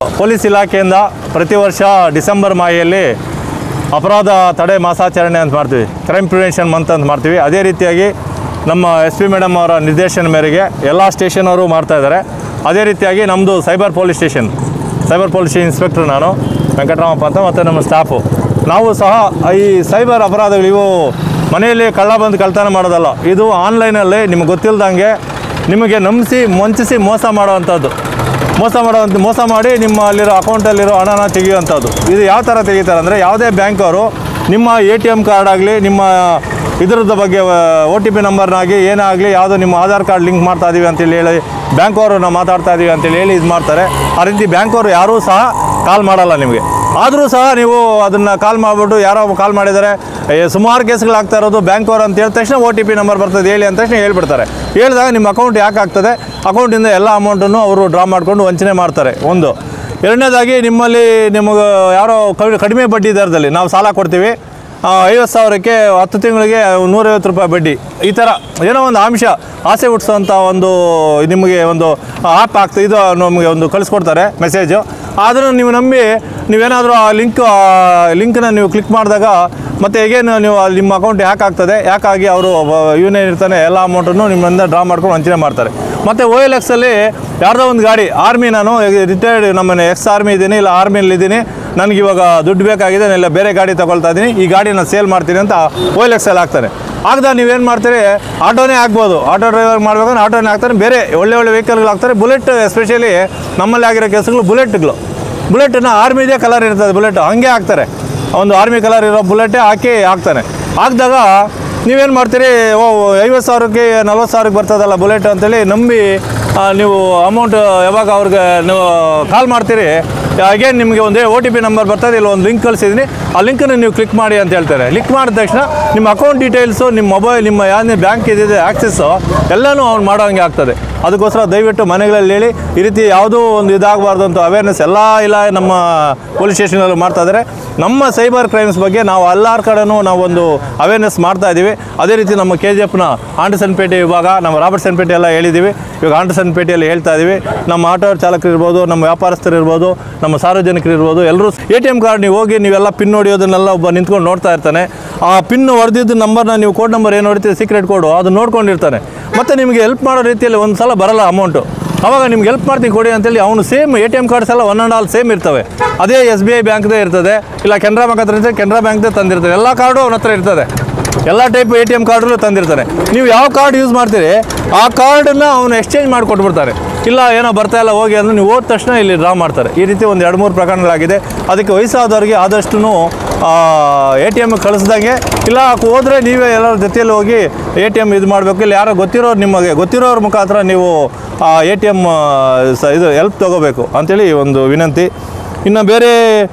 Police ಇಲಾಖೆಯಿಂದ ಪ್ರತಿ ವರ್ಷ ಡಿಸೆಂಬರ್ ಮಾಹೆಯಲ್ಲಿ ಅಪರಾಧ ತಡೆ ಮಾಸಾಚರಣೆ ಅಂತ ಮಾಡ್ತೀವಿ ಕ್ರೈಮ್ ಪ್ರಿವೆನ್ಷನ್ ಮಂತ್ ಅಂತ ಮಾಡ್ತೀವಿ ಅದೇ ರೀತಿಯಾಗಿ ನಮ್ಮ ಎಸ್ ಪಿ ಮೇಡಮ್ ಅವರ ನಿರ್ದೇಶನ ಮೇರೆಗೆ ಎಲ್ಲ ಸ್ಟೇಷನವರು ಮಾಡ್ತಾ ಇದ್ದಾರೆ ಅದೇ ರೀತಿಯಾಗಿ ನಮ್ಮದು cyber police station cyber police inspector ನಾನು ವೆಂಕಟರಾಮಪ್ಪ ಅಂತ ಮತ್ತು ನಮ್ಮ ಸ್ಟಾಫು ನಾವು ಸಹ ಈ ಸೈಬರ್ ಅಪರಾಧಗಳು ಇವು ಮನೆಯಲ್ಲಿ ಕಳ್ಳ ಬಂದು ಕಳ್ತನ ಮಾಡೋದಲ್ಲ ಇದು ಆನ್ಲೈನಲ್ಲಿ ನಿಮ್ಗೆ ಗೊತ್ತಿಲ್ದಂಗೆ ನಿಮಗೆ ನಂಬಿಸಿ ವಂಚಿಸಿ ಮೋಸ ಮಾಡೋವಂಥದ್ದು ಮೋಸ ಮಾಡೋವಂಥ ಮೋಸ ಮಾಡಿ ನಿಮ್ಮ ಅಲ್ಲಿರೋ ಅಕೌಂಟಲ್ಲಿರೋ ಹಣನ ತೆಗೆಯುವಂಥದ್ದು ಇದು ಯಾವ ಥರ ತೆಗಿತಾರೆ ಅಂದರೆ ಯಾವುದೇ ಬ್ಯಾಂಕವರು ನಿಮ್ಮ ಎ ಟಿ ಎಮ್ ಕಾರ್ಡ್ ಆಗಲಿ ನಿಮ್ಮ ಇದ್ರದ್ದು ಬಗ್ಗೆ ಒ ಟಿ ಪಿ ನಂಬರ್ನಾಗಿ ಏನೇ ಆಗಲಿ ಯಾವುದೋ ನಿಮ್ಮ ಆಧಾರ್ ಕಾರ್ಡ್ ಲಿಂಕ್ ಮಾಡ್ತಾ ಇದೀವಿ ಅಂತೇಳಿ ಹೇಳಿ ಬ್ಯಾಂಕವರು ನಾವು ಮಾತಾಡ್ತಾ ಇದೀವಿ ಅಂತೇಳಿ ಹೇಳಿ ಇದು ಮಾಡ್ತಾರೆ ಆ ರೀತಿ ಬ್ಯಾಂಕವರು ಯಾರೂ ಸಹ ಕಾಲ್ ಮಾಡಲ್ಲ ನಿಮಗೆ ಆದರೂ ಸಹ ನೀವು ಅದನ್ನು ಕಾಲ್ ಮಾಡಿಬಿಟ್ಟು ಯಾರೋ ಕಾಲ್ ಮಾಡಿದ್ದಾರೆ ಏ, ಸುಮಾರು ಕೇಸ್ಗಳಾಗ್ತಾ ಇರೋದು ಬ್ಯಾಂಕವ್ರು ಅಂತ ಹೇಳಿದ ತಕ್ಷಣ ಓ ಟಿ ಪಿ ನಂಬರ್ ಬರ್ತದೆ ಹೇಳಿ ಅಂತ ತಕ್ಷಣ ಹೇಳ್ಬಿಡ್ತಾರೆ ಹೇಳಿದಾಗ ನಿಮ್ಮ ಅಕೌಂಟ್ ಯಾಕೆ ಆಗ್ತದೆ ಅಕೌಂಟಿಂದ ಎಲ್ಲ ಅಮೌಂಟನ್ನು ಅವರು ಡ್ರಾ ಮಾಡಿಕೊಂಡು ವಂಚನೆ ಮಾಡ್ತಾರೆ ಒಂದು ಎರಡನೇದಾಗಿ ನಿಮ್ಮಲ್ಲಿ ನಿಮಗೆ ಯಾರೋ ಕಡಿ- ಕಡಿಮೆ ಬಡ್ಡಿ ದರದಲ್ಲಿ ನಾವು ಸಾಲ ಕೊಡ್ತೀವಿ ಆ, ಐವತ್ತು ಸಾವಿರಕ್ಕೆ ಹತ್ತು ತಿಂಗಳಿಗೆ ನೂರೈವತ್ತು ರೂಪಾಯಿ ಬಡ್ಡಿ ಈ ಥರ ಏನೋ ಒಂದು ಅಂಶ ಆಸೆ ಹುಟ್ಟಿಸೋಂಥ ಒಂದು ನಿಮಗೆ ಒಂದು ಆ್ಯಪ್ ಆಗ್ತದೆ ಇದು ನಮಗೆ ಒಂದು ಕಳಿಸ್ಕೊಡ್ತಾರೆ ಮೆಸೇಜು ಆದರೂ ನೀವು ನಂಬಿ ನೀವೇನಾದರೂ ಆ ಲಿಂಕ್ ಲಿಂಕ್ನ ನೀವು ಕ್ಲಿಕ್ ಮಾಡಿದಾಗ ಮತ್ತು ಹೇಗೇನು ನೀವು ಅಲ್ಲಿ ನಿಮ್ಮ ಅಕೌಂಟ್ ಯಾಕೆ ಆಗ್ತದೆ ಯಾಕಾಗಿ ಅವರು ಇವನೇನಿರ್ತಾನೆ ಎಲ್ಲ ಅಮೌಂಟನ್ನು ನಿಮ್ಮಿಂದ ಡ್ರಾ ಮಾಡ್ಕೊಂಡು ವಂಚನೆ ಮಾಡ್ತಾರೆ ಮತ್ತು ಓ ಎಲ್ ಎಕ್ಸಲ್ಲಿ ಯಾರ್ದೋ ಒಂದು ಗಾಡಿ ಆರ್ಮಿ ನಾನು ರಿಟೈರ್ಡ್ ನಮ್ಮನೆ ಎಕ್ಸ್ ಆರ್ಮಿ ಇದ್ದೀನಿ ಇಲ್ಲ ಆರ್ಮಿಯಲ್ಲಿ ಇದ್ದೀನಿ ನನಗೆ ಇವಾಗ ದುಡ್ಡು ಬೇಕಾಗಿದೆ ನಾನು ಇಲ್ಲ ಬೇರೆ ಗಾಡಿ ತೊಗೊಳ್ತಾ ಇದ್ದೀನಿ ಈ ಗಾಡಿನ ಸೇಲ್ ಮಾಡ್ತೀನಿ ಅಂತ ಓ ಎಲ್ ಎಕ್ಸಲ್ಲಿ ಹಾಕ್ತಾನೆ ಆಗದ ನೀವೇನು ಮಾಡ್ತೀರಿ ಆಟೋನೇ ಆಗ್ಬೋದು ಆಟೋ ಡ್ರೈವರ್ ಮಾಡ್ಬೇಕಂದ್ರೆ ಆಟೋನೇ ಹಾಕ್ತಾರೆ ಬೇರೆ ಒಳ್ಳೆ ಒಳ್ಳೆ ವೆಹಿಕಲ್ಗಳು ಹಾಕ್ತಾರೆ ಬುಲೆಟ್ ಎಸ್ಪೆಷಲಿ ನಮ್ಮಲ್ಲಿ ಆಗಿರೋ ಕೆಲಸಗಳು ಬುಲೆಟ್ಗಳು ಬುಲೆಟ್ನ ಆರ್ಮಿದೇ ಕಲರ್ ಇರ್ತದೆ ಬುಲೆಟ್ ಹಂಗೆ ಹಾಕ್ತಾರೆ ಒಂದು ಆರ್ಮಿ ಕಲರ್ ಇರೋ ಬುಲೆಟೇ ಹಾಕಿ ಹಾಕ್ತಾನೆ ಹಾಕಿದಾಗ ನೀವೇನು ಮಾಡ್ತೀರಿ ಓ ಐವತ್ತು ಸಾವಿರಕ್ಕೆ ನಲ್ವತ್ತು ಸಾವಿರಕ್ಕೆ ಬರ್ತದಲ್ಲ ಬುಲೆಟ್ ಅಂತೇಳಿ ನಂಬಿ ಆ, ನೀವು ಅಮೌಂಟ್ ಯಾವಾಗ ಅವ್ರಿಗೆ ನೀವು ಕಾಲ್ ಮಾಡ್ತೀರಿ ಅಗೇನ್ ನಿಮಗೆ ಒಂದು ಓ ಟಿ ಪಿ ನಂಬರ್ ಬರ್ತದೆ ಇಲ್ಲ ಒಂದು ಲಿಂಕ್ ಕಳಿಸಿದ್ದೀನಿ ಆ ಲಿಂಕನ್ನು ನೀವು ಕ್ಲಿಕ್ ಮಾಡಿ ಅಂತ ಹೇಳ್ತಾರೆ ಕ್ಲಿಕ್ ಮಾಡಿದ ತಕ್ಷಣ ನಿಮ್ಮ ಅಕೌಂಟ್ ಡೀಟೇಲ್ಸು ನಿಮ್ಮ ಮೊಬೈಲ್ ನಿಮ್ಮ ಯಾವ್ದು ಬ್ಯಾಂಕ್ ಇದಿದೆ ಆ್ಯಕ್ಸಸ್ಸು ಎಲ್ಲನೂ ಅವ್ನು ಮಾಡೋ ಹಂಗೆ ಆಗ್ತದೆ ಅದಕ್ಕೋಸ್ಕರ ದಯವಿಟ್ಟು ಮನೆಗಳಲ್ಲಿ ಹೇಳಿ ಈ ರೀತಿ ಯಾವುದೂ ಒಂದು ಇದಾಗಬಾರ್ದು ಅಂತ ಅವೇರ್ನೆಸ್ ಎಲ್ಲ ಇಲ್ಲ ನಮ್ಮ ಪೊಲೀಸ್ ಸ್ಟೇಷನಲ್ಲಿ ಮಾಡ್ತಾ ಇದ್ದಾರೆ ನಮ್ಮ ಸೈಬರ್ ಕ್ರೈಮ್ಸ್ ಬಗ್ಗೆ ನಾವು ಎಲ್ಲರ ಕಡೆನೂ ನಾವು ಒಂದು ಅವೇರ್ನೆಸ್ ಮಾಡ್ತಾ ಇದ್ದೀವಿ ಅದೇ ರೀತಿ ನಮ್ಮ ಕೆ ಜಿ ಎಫ್ನ ಆಂಡಸನ್ಪೇಟೆ ವಿಭಾಗ ನಮ್ಮ ರಾಬರ್ಟ್ಸನ್ಪೇಟೆ ಎಲ್ಲ ಹೇಳಿದ್ದೀವಿ ಇವಾಗ ಆಂಡಸನ್ಪೇಟೆಯಲ್ಲಿ ಹೇಳ್ತಾ ಇದ್ದೀವಿ ನಮ್ಮ ಆಟೋ ಚಾಲಕರು ಇರ್ಬೋದು ನಮ್ಮ ವ್ಯಾಪಾರಸ್ಥರು ಇರ್ಬೋದು ನಮ್ಮ ಸಾರ್ವಜನಿಕರು ಇರ್ಬೋದು ಎಲ್ಲರೂ ಎ ಟಿ ಎಮ್ ಕಾರ್ಡ್ ನೀವು ಹೋಗಿ ನೀವೆಲ್ಲ ಪಿನ್ ಹೊಡಿಯೋದನ್ನೆಲ್ಲ ಒಬ್ಬ ನಿಂತ್ಕೊಂಡು ನೋಡ್ತಾ ಇರ್ತಾನೆ ಆ ಪಿನ್ ಹೊಡೆದಿದ್ದ ನಂಬರ್ನ ನೀವು ಕೋಡ್ ನಂಬರ್ ಏನು ಹೊಡಿತೀವಿ ಸೀಕ್ರೆಟ್ ಕೋಡು ಅದು ನೋಡ್ಕೊಂಡಿರ್ತಾನೆ ಮತ್ತು ನಿಮಗೆ ಹೆಲ್ಪ್ ಮಾಡೋ ರೀತಿಯಲ್ಲಿ ಒಂದು ಸಲ ಬರಲ್ಲ ಅಮೌಂಟು ಅವಾಗ ನಿಮ್ಗೆ ಹೆಲ್ಪ್ ಮಾಡ್ತೀನಿ ಕೊಡಿ ಅಂತೇಳಿ ಅವನು same A T M cards ಎಲ್ಲ ಒನ್ ಆ್ಯಂಡ್ ಆಲ್ ಸೇಮ್ ಇರ್ತವೆ ಅದೇ ಎಸ್ ಬಿ ಐ ಬ್ಯಾಂಕ್ದೇ ಇರ್ತದೆ ಇಲ್ಲ ಕೆನರಾ ಬ್ಯಾಂಕ್ ಹತ್ರ ಇರ್ತದೆ ಕೆನರಾ ಬ್ಯಾಂಕ್ದೇ ತಂದಿರ್ತದೆ ಎಲ್ಲ ಕಾರ್ಡು ಅವನ ಹತ್ರ ಇರ್ತದೆ ಎಲ್ಲ ಟೈಪ್ ಎ ಟಿ ಎಮ್ ಕಾರ್ಡ್ಗಳು ತಂದಿರ್ತಾನೆ ನೀವು ಯಾವ ಕಾರ್ಡ್ ಯೂಸ್ ಮಾಡ್ತೀರಿ ಆ ಕಾರ್ಡನ್ನು ಅವನು ಎಕ್ಸ್ಚೇಂಜ್ ಮಾಡಿ ಕೊಟ್ಬಿಡ್ತಾರೆ ಇಲ್ಲ ಏನೋ ಬರ್ತಾ ಇಲ್ಲ ಹೋಗಿ ಅಂದ್ರೆ ನೀವು ಹೋದ ತಕ್ಷಣ ಇಲ್ಲಿ ಡ್ರಾ ಮಾಡ್ತಾರೆ ಈ ರೀತಿ ಒಂದು ಎರಡು ಮೂರು ಪ್ರಕರಣಗಳಾಗಿದೆ ಅದಕ್ಕೆ ವಯಸ್ಸಾದವ್ರಿಗೆ ಆದಷ್ಟು ಎ ಟಿ ಎಮ್ ಕಳಿಸ್ದಂಗೆ ಇಲ್ಲ ಹೋದರೆ ನೀವೇ ಎಲ್ಲರ ಜೊತೆಯಲ್ಲಿ ಹೋಗಿ ಎ ಟಿ ಎಮ್ ಇದು ಮಾಡಬೇಕು ಇಲ್ಲ ಯಾರೋ ಗೊತ್ತಿರೋರು ನಿಮಗೆ ಗೊತ್ತಿರೋರ ಮುಖಾಂತರ ನೀವು ಆ ಎ ಟಿ ಎಮ್ ಸ ಇದು ಹೆಲ್ಪ್ ತೊಗೋಬೇಕು ಅಂಥೇಳಿ ಒಂದು ವಿನಂತಿ ಇನ್ನು ಬೇರೆ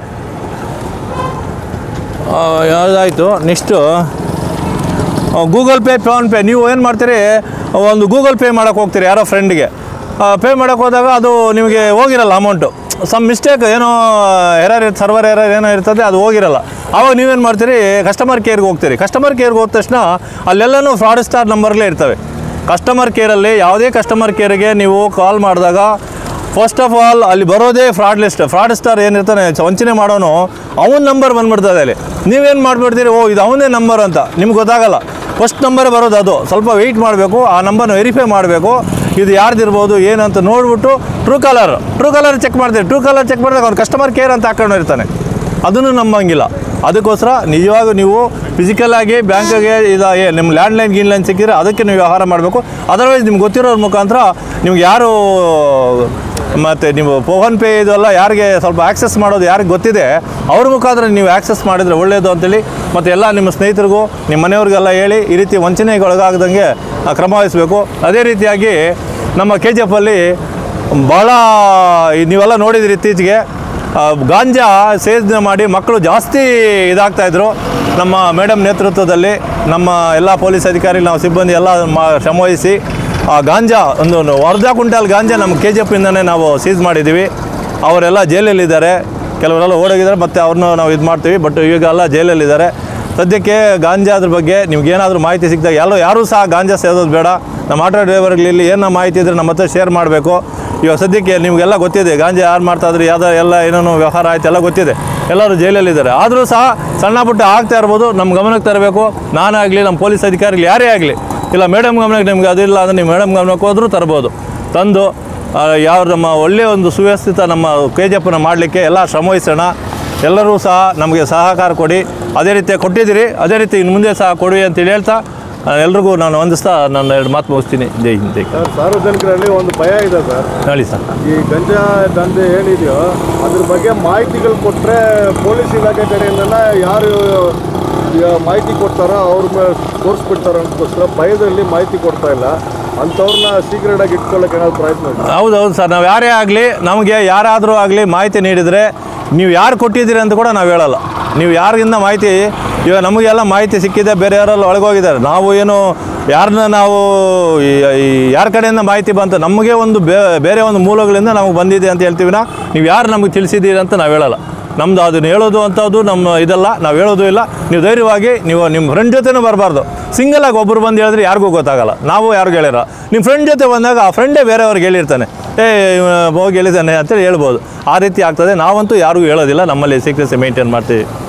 ಆ, ಯಾವುದಾಯಿತು ನೆಕ್ಸ್ಟು ಗೂಗಲ್ ಪೇ ಫೋನ್ಪೇ ನೀವು ಏನು ಮಾಡ್ತೀರಿ ಒಂದು ಗೂಗಲ್ ಪೇ ಮಾಡೋಕ್ಕೆ ಹೋಗ್ತೀರಿ ಯಾರೋ ಫ್ರೆಂಡ್ಗೆ ಪೇ ಮಾಡೋಕ್ಕೆ ಹೋದಾಗ ಅದು ನಿಮಗೆ ಹೋಗಿರಲ್ಲ ಅಮೌಂಟು ಸಮ್ ಮಿಸ್ಟೇಕ್ ಏನೋ ಎರರ್ ಸರ್ವರ್ ಎರರ್ ಏನೋ ಇರ್ತದೆ ಅದು ಹೋಗಿರಲ್ಲ ಆವಾಗ ನೀವೇನು ಮಾಡ್ತೀರಿ ಕಸ್ಟಮರ್ ಕೇರ್ಗೆ ಹೋಗ್ತೀರಿ ಕಸ್ಟಮರ್ ಕೇರ್ಗೆ ಹೋದ ತಕ್ಷಣ ಅಲ್ಲೆಲ್ಲನೂ ಫ್ರಾಡ್ ಸ್ಟಾರ್ ನಂಬರ್ಗಳೇ ಇರ್ತವೆ ಕಸ್ಟಮರ್ ಕೇರಲ್ಲಿ ಯಾವುದೇ ಕಸ್ಟಮರ್ ಕೇರಿಗೆ ನೀವು ಕಾಲ್ ಮಾಡಿದಾಗ ಫಸ್ಟ್ ಆಫ್ ಆಲ್ ಅಲ್ಲಿ ಬರೋದೇ ಫ್ರಾಡ್ ಲಿಸ್ಟ್ ಫ್ರಾಡ್ ಸ್ಟಾರ್ ಏನಿರ್ತಾನೆ ವಂಚನೆ ಮಾಡೋನು ಅವನ ನಂಬರ್ ಬಂದ್ಬಿಡ್ತದೆ ಅಲ್ಲಿ ನೀವೇನು ಮಾಡ್ಬಿಡ್ತೀರಿ ಓ ಇದು ಅವನೇ ನಂಬರ್ ಅಂತ ನಿಮ್ಗೆ ಗೊತ್ತಾಗಲ್ಲ ಫಸ್ಟ್ ನಂಬರ್ ಬರೋದು ಅದು ಸ್ವಲ್ಪ ವೆಯ್ಟ್ ಮಾಡಬೇಕು ಆ ನಂಬರ್ನ ವೆರಿಫೈ ಮಾಡಬೇಕು ಇದು ಯಾರ್ದಿರ್ಬೋದು ಏನಂತ ನೋಡ್ಬಿಟ್ಟು Truecaller Truecaller check ಮಾಡ್ತೀರಿ ಟ್ರೂ ಕಲರ್ ಚೆಕ್ ಮಾಡಿದಾಗ ಅವ್ನು ಕಸ್ಟಮರ್ ಕೇರ್ ಅಂತ ಹಾಕೊಂಡು ಇರ್ತಾನೆ ಅದನ್ನು ನಂಬಂಗಿಲ್ಲ ಅದಕ್ಕೋಸ್ಕರ ನಿಜವಾಗೂ ನೀವು ಫಿಸಿಕಲಾಗಿ ಬ್ಯಾಂಕಿಗೆ ಇದು ಏ ನಿಮ್ಮ ಲ್ಯಾಂಡ್ಲೈನ್ ಗೀನ್ಲೈನ್ ಸಿಕ್ಕಿದ್ರೆ ಅದಕ್ಕೆ ನೀವು ವ್ಯವಹಾರ ಮಾಡಬೇಕು ಅದರ್ವೈಸ್ ನಿಮ್ಗೆ ಗೊತ್ತಿರೋರ ಮುಖಾಂತರ ನಿಮ್ಗೆ ಯಾರು ಮತ್ತು ನೀವು ಫೋನ್ ಪೇ ಇದೆಲ್ಲ ಯಾರಿಗೆ ಸ್ವಲ್ಪ ಆ್ಯಕ್ಸೆಸ್ ಮಾಡೋದು ಯಾರಿಗೆ ಗೊತ್ತಿದೆ ಅವ್ರ ಮುಖಾಂತರ ನೀವು ಆ್ಯಕ್ಸೆಸ್ ಮಾಡಿದರೆ ಒಳ್ಳೆಯದು ಅಂತೇಳಿ ಮತ್ತು ಎಲ್ಲ ನಿಮ್ಮ ಸ್ನೇಹಿತರಿಗೂ ನಿಮ್ಮ ಮನೆಯವ್ರಿಗೆಲ್ಲ ಹೇಳಿ ಈ ರೀತಿ ವಂಚನೆಗೆ ಒಳಗಾಗದಂಗೆ ಆ, ಕ್ರಮ ವಹಿಸಬೇಕು ಅದೇ ರೀತಿಯಾಗಿ ನಮ್ಮ ಕೆ ಜಿ ಎಫಲ್ಲಿ ಭಾಳ ಈ- ನೀವೆಲ್ಲ ನೋಡಿದ್ರಿ ಇತ್ತೀಚೆಗೆ ಆ, ಗಾಂಜಾ ಸೇವನೆ ಮಾಡಿ ಮಕ್ಕಳು ಜಾಸ್ತಿ ಇದಾಗ್ತಾಯಿದ್ರು ನಮ್ಮ ಮೇಡಮ್ ನೇತೃತ್ವದಲ್ಲಿ ನಮ್ಮ ಎಲ್ಲ ಪೊಲೀಸ್ ಅಧಿಕಾರಿ ನಾವು ಸಿಬ್ಬಂದಿ ಎಲ್ಲ ಮಾ ಶ್ರಮವಹಿಸಿ ಆ ಗಾಂಜಾ ಒಂದು ಒಂದು ಅರ್ಧ ಕ್ವಿಂಟಲ್ ಗಾಂಜಾ ನಮ್ಮ ಕೆ ಜಿ ಎಫ್ಪಿಂದನೇ ನಾವು ಸೀಸ್ ಮಾಡಿದ್ದೀವಿ ಅವರೆಲ್ಲ ಜೈಲಲ್ಲಿದ್ದಾರೆ ಕೆಲವರೆಲ್ಲ ಓಡೋಗಿದ್ದಾರೆ ಮತ್ತು ಅವ್ರನ್ನ ನಾವು ಇದು ಮಾಡ್ತೀವಿ ಬಟ್ ಈಗೆಲ್ಲ ಜೈಲಲ್ಲಿದ್ದಾರೆ ಸದ್ಯಕ್ಕೆ ಗಾಂಜಾದ್ರ ಬಗ್ಗೆ ನಿಮ್ಗೇನಾದರೂ ಮಾಹಿತಿ ಸಿಕ್ಕಿದಾಗ ಎಲ್ಲರೂ ಯಾರೂ ಸಹ ಗಾಂಜಾ ಸೇದೋದು ಬೇಡ ನಮ್ಮ ಆಟೋ ಡ್ರೈವರ್ಗಳಲ್ಲಿ ಏನೋ ಮಾಹಿತಿ ಇದ್ದರೆ ನಮ್ಮ ಹತ್ರ ಶೇರ್ ಮಾಡಬೇಕು ಇವಾಗ ಸದ್ಯಕ್ಕೆ ನಿಮಗೆಲ್ಲ ಗೊತ್ತಿದೆ ಗಾಂಜಾ ಯಾರು ಮಾಡ್ತಾಯಿದ್ರು ಯಾವ್ದು ಎಲ್ಲ ಏನೇನೋ ವ್ಯವಹಾರ ಆಯ್ತು ಎಲ್ಲ ಗೊತ್ತಿದೆ ಎಲ್ಲರೂ ಜೈಲಲ್ಲಿದ್ದಾರೆ ಆದರೂ ಸಹ ಸಣ್ಣ ಪುಟ್ಟ ಆಗ್ತಾ ಇರ್ಬೋದು ನಮ್ಮ ಗಮನಕ್ಕೆ ತರಬೇಕು ನಾನಾಗಲಿ ನಮ್ಮ ಪೊಲೀಸ್ ಅಧಿಕಾರಿಗಳು ಯಾರೇ ಆಗಲಿ ಇಲ್ಲ ಮೇಡಮ್ ಗಮನಕ್ಕೆ ನಿಮ್ಗೆ ಅದಿಲ್ಲ ಅಂದರೆ ನೀವು ಮೇಡಮ್ ಗಮನಕ್ಕೆ ಹೋದರೂ ತರ್ಬೋದು ತಂದು ಆ, ಯಾವ ನಮ್ಮ ಒಳ್ಳೆಯ ಒಂದು ಸುವ್ಯವಸ್ಥಿತ ನಮ್ಮ ಕೆ ಜಿ ಎಫ್ನ ಮಾಡಲಿಕ್ಕೆ ಎಲ್ಲ ಶ್ರಮವಹಿಸೋಣ ಎಲ್ಲರೂ ಸಹ ನಮಗೆ ಸಹಕಾರ ಕೊಡಿ ಅದೇ ರೀತಿ ಕೊಟ್ಟಿದ್ದೀರಿ ಅದೇ ರೀತಿ ಇನ್ನು ಮುಂದೆ ಸಹ ಕೊಡಿ ಅಂತೇಳಿ ಹೇಳ್ತಾ ಆ, ಎಲ್ರಿಗೂ ನಾನು ವಂದಿಸ್ತಾ ನಾನು ಎರಡು ಮಾತು ಮುಗಿಸ್ತೀನಿ ಜೈ ಹಿಂದ್ ಜೈ ಕರ್ನಾಟಕ. ಸರ್ ಸಾರ್ವಜನಿಕರಲ್ಲಿ ಒಂದು ಭಯ ಇದೆ ಸರ್ ಹೇಳಿ ಸರ್ ಈ ಗಂಜಾ ದಂಧೆ ಏನಿದೆಯೋ ಅದ್ರ ಬಗ್ಗೆ ಮಾಹಿತಿಗಳು ಕೊಟ್ಟರೆ ಪೊಲೀಸ್ ಇಲಾಖೆ ಕಡೆಯಿಂದನೇ ಯಾರು ಈಗ ಮಾಹಿತಿ ಕೊಡ್ತಾರೋ ಅವ್ರ ಮೇಲೆ ತೋರಿಸ್ಬಿಡ್ತಾರೋ ಅದಕ್ಕೋಸ್ಕರ ಭಯದಲ್ಲಿ ಮಾಹಿತಿ ಕೊಡ್ತಾ ಇಲ್ಲ ಅಂಥವ್ರನ್ನ ಸೀಕ್ರೆಟ್ ಆಗಿ ಇಟ್ಕೊಳ್ಳೋಕೆ ಏನಾದ್ರು ಪ್ರಯತ್ನ ಇದೆ ಹೌದು ಹೌದು ಸರ್ ನಾವು ಯಾರೇ ಆಗಲಿ ನಮಗೆ ಯಾರಾದರೂ ಆಗಲಿ ಮಾಹಿತಿ ನೀಡಿದರೆ ನೀವು ಯಾರು ಕೊಟ್ಟಿದ್ದೀರಿ ಅಂತ ಕೂಡ ನಾವು ಹೇಳಲ್ಲ ನೀವು ಯಾರಿಂದ ಮಾಹಿತಿ ಇವಾಗ ನಮಗೆಲ್ಲ ಮಾಹಿತಿ ಸಿಕ್ಕಿದೆ ಬೇರೆ ಯಾರೆಲ್ಲ ಒಳಗೋಗಿದ್ದಾರೆ ನಾವು ಏನು ಯಾರನ್ನ ನಾವು ಯಾರ ಕಡೆಯಿಂದ ಮಾಹಿತಿ ಬಂತು ನಮಗೆ ಒಂದು ಬೇ ಬೇರೆ ಒಂದು ಮೂಲಗಳಿಂದ ನಮಗೆ ಬಂದಿದೆ ಅಂತ ಹೇಳ್ತೀವಿ ನಾ ನೀವು ಯಾರು ನಮಗೆ ತಿಳಿಸಿದ್ದೀರಿ ಅಂತ ನಾವು ಹೇಳಲ್ಲ ನಮ್ದು ಅದನ್ನ ಹೇಳೋದು ಅಂಥದ್ದು ನಮ್ಮ ಇದಲ್ಲ ನಾವು ಹೇಳೋದು ಇಲ್ಲ ನೀವು ಧೈರ್ಯವಾಗಿ ನೀವು ನಿಮ್ಮ ಫ್ರೆಂಡ್ ಜೊತೆನೂ ಬರಬಾರ್ದು ಸಿಂಗಲಾಗಿ ಒಬ್ಬರು ಬಂದು ಹೇಳಿದ್ರೆ ಯಾರಿಗೂ ಗೊತ್ತಾಗಲ್ಲ ನಾವು ಯಾರಿಗೂ ಹೇಳಿರ ನಿಮ್ಮ ಫ್ರೆಂಡ್ ಜೊತೆ ಬಂದಾಗ ಆ ಫ್ರೆಂಡೇ ಬೇರೆಯವ್ರಿಗೆ ಹೇಳಿರ್ತಾನೆ ಏ ಇವ ಹೋಗಿ ಹೇಳಿದ್ದಾನೆ ಅಂತೇಳಿ ಹೇಳ್ಬೋದು ಆ ರೀತಿ ಆಗ್ತದೆ ನಾವಂತೂ ಯಾರಿಗೂ ಹೇಳೋದಿಲ್ಲ ನಮ್ಮಲ್ಲಿ ಸೀಕ್ರೆಸಿ ಮೇಂಟೈನ್ ಮಾಡ್ತೀವಿ